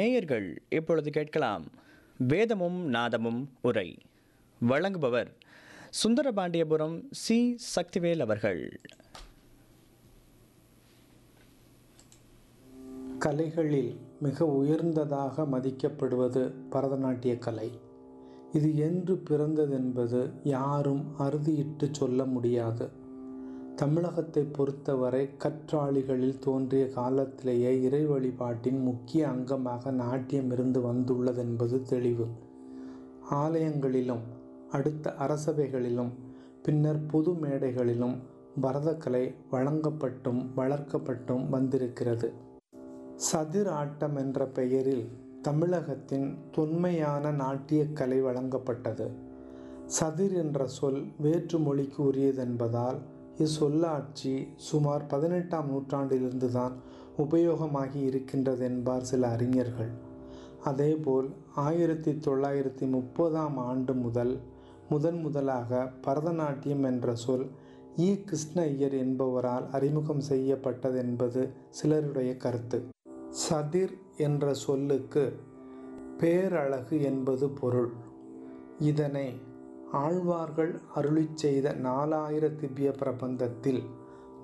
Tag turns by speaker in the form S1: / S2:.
S1: நேயர்கள் இப்பொழுது கேட்கலாம் வேதமும் நாதமும் உரை வழங்குபவர் சுந்தரபாண்டியபுரம் சி சக்திவேல் அவர்கள்
S2: கலைகளில் மிக உயர்ந்ததாக மதிக்கப்படுவது பரதநாட்டிய கலை இது என்று பிறந்ததென்பது யாரும் அறுதியிட்டு சொல்ல முடியாது தமிழகத்தை பொறுத்தவரை கற்றாழிகளில் தோன்றிய காலத்திலேயே இறை வழிபாட்டின் முக்கிய அங்கமாக நாட்டியம் இருந்து வந்துள்ளதென்பது தெளிவு ஆலயங்களிலும் அடுத்த அரசவைகளிலும் பின்னர் பொது மேடைகளிலும் பரதக்கலை வழங்கப்பட்டும் வளர்க்கப்பட்டும் வந்திருக்கிறது சதிர் ஆட்டம் என்ற பெயரில் தமிழகத்தின் தொன்மையான நாட்டியக்கலை வழங்கப்பட்டது சதிர் என்ற சொல் வேற்று மொழிக்கு உரியதென்பதால் இச்சொல்லாட்சி சுமார் பதினெட்டாம் நூற்றாண்டிலிருந்து தான் உபயோகமாகி இருக்கின்றது என்பார் சில அறிஞர்கள் அதேபோல் ஆயிரத்தி தொள்ளாயிரத்தி முப்பதாம் ஆண்டு முதல் முதன் முதலாக பரதநாட்டியம் என்ற சொல் இ கிருஷ்ண ஐயர் என்பவரால் அறிமுகம் செய்யப்பட்டது என்பது சிலருடைய கருத்து சதிர் என்ற சொல்லுக்கு பேரழகு என்பது பொருள் இதனை ஆழ்வார்கள் அருளி செய்த நாலாயிர திவ்ய பிரபந்தத்தில்